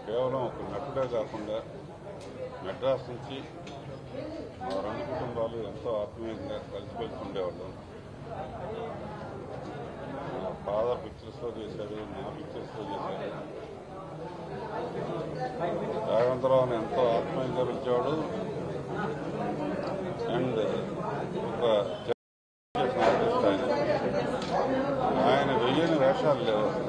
కేవలం ఒక నటుడే కాకుండా మెడ్రాస్ నుంచి మా రెండు కుటుంబాలు ఎంతో ఆత్మీయంగా కలిసిమెలిసి ఉండేవాళ్ళం మా ఫాదర్ పిక్చర్స్లో చేశాడు నా పిక్చర్స్లో చేశాడు రాఘవేంద్రరావుని ఎంతో ఆత్మీయంగా పిలిచేవాడు అండ్ ఒక చేసిన ఆర్టిస్ట్ ఆయన ఆయన వెయ్యని వేషాలు లేవు అసలు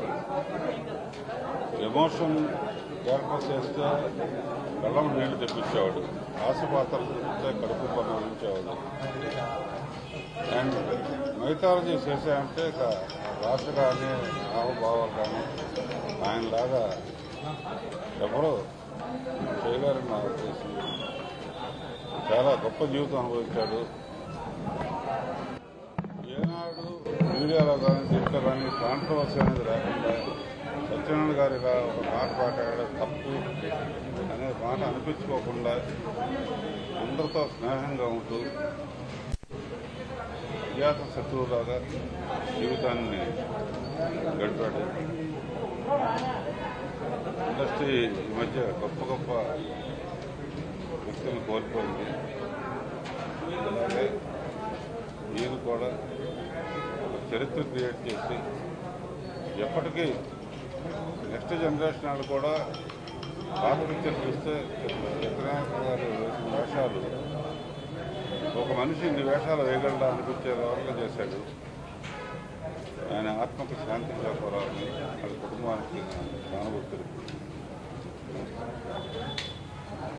ఎమోషన్ క్యారెక్టర్స్ చేస్తే కళ్ళం నీళ్లు తెప్పించేవాడు ఆశపాత్రలు చూస్తే కడుపు పండించేవాడు అండ్ మైథాలజీ చేశాయంటే ఇక భాష కానీ హావభావాలు కానీ ఆయనలాగా ఎవరో చేయలేరని నా ఉద్దేశం చాలా గొప్ప జీవితం అనుభవించాడు ఏనాడు మీడియాలో కానీ దీంట్లో కానీ కాంట్రవర్సీ అనేది లేకుండా సత్యనారాయణ గారు ఇలా ఒక మాట మాట్లాడడం తప్పు అనే మాట అనిపించుకోకుండా అందరితో స్నేహంగా ఉంటూ అజాత శత్రువులాగా జీవితాన్ని గడిపాడు ఇండస్ట్రీ ఈ మధ్య గొప్ప గొప్ప వ్యక్తులను కోల్పోయింది అలాగే ఈయన కూడా ఒక చరిత్ర క్రియేట్ చేసి ఎప్పటికీ నెక్స్ట్ జనరేషన్ వాళ్ళు కూడా పాత పిక్చర్ చూస్తే చంద్రనాథ్ గారు వేసిన వేషాలు ఒక మనిషి ఇన్ని వేషాలు వేయగలడా అనిపించే విధంగా చేశాడు ఆయన ఆత్మకు శాంతి చేకూరాలని వాళ్ళ కుటుంబానికి సానుభూతి తెలుపుతున్నాను.